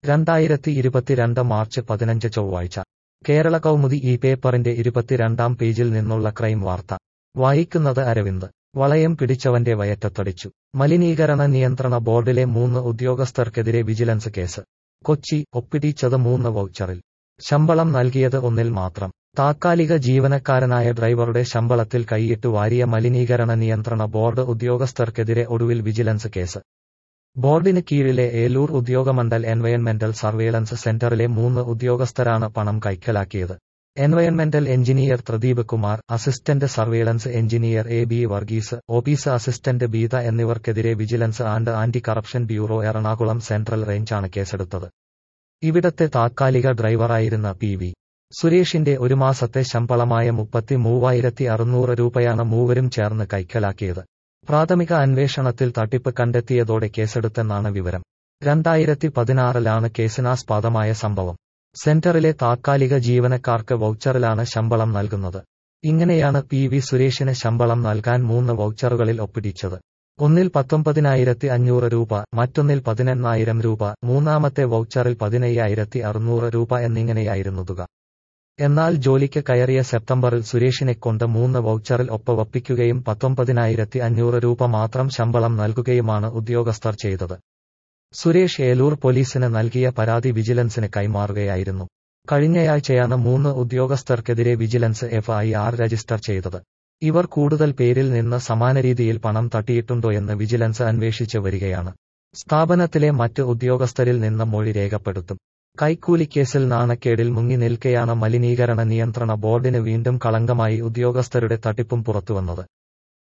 രണ്ടായിരത്തി ഇരുപത്തിരണ്ട് മാർച്ച് പതിനഞ്ച് ചൊവ്വാഴ്ച കേരള കൗമുദി ഈ പേപ്പറിന്റെ ഇരുപത്തിരണ്ടാം പേജിൽ നിന്നുള്ള ക്രൈം വാർത്ത വായിക്കുന്നത് അരവിന്ദ് വളയം പിടിച്ചവന്റെ വയറ്റത്തടിച്ചു മലിനീകരണ നിയന്ത്രണ ബോർഡിലെ മൂന്ന് ഉദ്യോഗസ്ഥർക്കെതിരെ വിജിലൻസ് കേസ് കൊച്ചി ഒപ്പിടിച്ചത് മൂന്ന് വൗച്ചറിൽ ശമ്പളം നൽകിയത് ഒന്നിൽ മാത്രം താത്കാലിക ജീവനക്കാരനായ ഡ്രൈവറുടെ ശമ്പളത്തിൽ കൈയിട്ട് വാരിയ മലിനീകരണ നിയന്ത്രണ ബോർഡ് ഉദ്യോഗസ്ഥർക്കെതിരെ ഒടുവിൽ വിജിലൻസ് കേസ് ബോർഡിന് കീഴിലെ ഏലൂർ ഉദ്യോഗമണ്ഡൽ എൻവയൺമെന്റൽ സർവേലൻസ് സെന്ററിലെ മൂന്ന് ഉദ്യോഗസ്ഥരാണ് പണം കൈക്കലാക്കിയത് എൻവയൺമെന്റൽ engineer Pradeep Kumar assistant surveillance engineer A B Varghese office assistant Beetha എന്നിവർക്കെതിരെ vigilance and anti corruption bureau Ernakulam central റേഞ്ചാണ് കേസെടുത്തത് ഇവിടത്തെ താത്കാലിക ഡ്രൈവറായിരുന്ന പി വി സുരേഷിന്റെ ഒരു മാസത്തെ ശമ്പളമായ മുപ്പത്തി മൂവായിരത്തി അറുന്നൂറ് രൂപയാണ് മൂവരും ചേർന്ന് കൈക്കലാക്കിയത് പ്രാഥമിക അന്വേഷണത്തിൽ തട്ടിപ്പ് കണ്ടെത്തിയതോടെ കേസെടുത്തെന്നാണ് വിവരം രണ്ടായിരത്തി പതിനാറിലാണ് കേസിനാസ്പദമായ സംഭവം സെന്ററിലെ താത്കാലിക ജീവനക്കാർക്ക് വൗച്ചറിലാണ് ശമ്പളം നൽകുന്നത് ഇങ്ങനെയാണ് പി വി സുരേഷിന് ശമ്പളം നൽകാൻ മൂന്ന് വൗച്ചറുകളിൽ ഒപ്പിടിച്ചത് ഒന്നിൽ പത്തൊമ്പതിനായിരത്തി അഞ്ഞൂറ് രൂപ മറ്റൊന്നിൽ പതിനെണ്ണായിരം രൂപ മൂന്നാമത്തെ വൗച്ചറിൽ പതിനയ്യായിരത്തി അറുന്നൂറ് രൂപ എന്നിങ്ങനെയായിരുന്നു തുക എന്നാൽ ജോലിക്ക് കയറിയ സെപ്റ്റംബറിൽ സുരേഷിനെ കൊണ്ട് മൂന്ന് വൗച്ചറിൽ ഒപ്പവപ്പിക്കുകയും പത്തൊമ്പതിനായിരത്തി അഞ്ഞൂറ് രൂപ മാത്രം ശമ്പളം നൽകുകയുമാണ് ഉദ്യോഗസ്ഥർ ചെയ്തത് സുരേഷ് ഏലൂർ പോലീസിന് നൽകിയ പരാതി വിജിലൻസിന് കൈമാറുകയായിരുന്നു കഴിഞ്ഞയാഴ്ചയാണ് മൂന്ന് ഉദ്യോഗസ്ഥർക്കെതിരെ വിജിലൻസ് എഫ്ഐആർ രജിസ്റ്റർ ചെയ്തത് ഇവർ കൂടുതൽ പേരിൽ നിന്ന് സമാന രീതിയിൽ പണം തട്ടിയിട്ടുണ്ടോയെന്ന് വിജിലൻസ് അന്വേഷിച്ച് വരികയാണ് സ്ഥാപനത്തിലെ മറ്റ് ഉദ്യോഗസ്ഥരിൽ നിന്ന് മൊഴി രേഖപ്പെടുത്തും കൈക്കൂലിക്കേസിൽ നാണക്കേടിൽ മുങ്ങി നിൽക്കെയാണ് മലിനീകരണ നിയന്ത്രണ ബോർഡിന് വീണ്ടും കളങ്കമായി ഉദ്യോഗസ്ഥരുടെ തട്ടിപ്പും പുറത്തുവന്നത്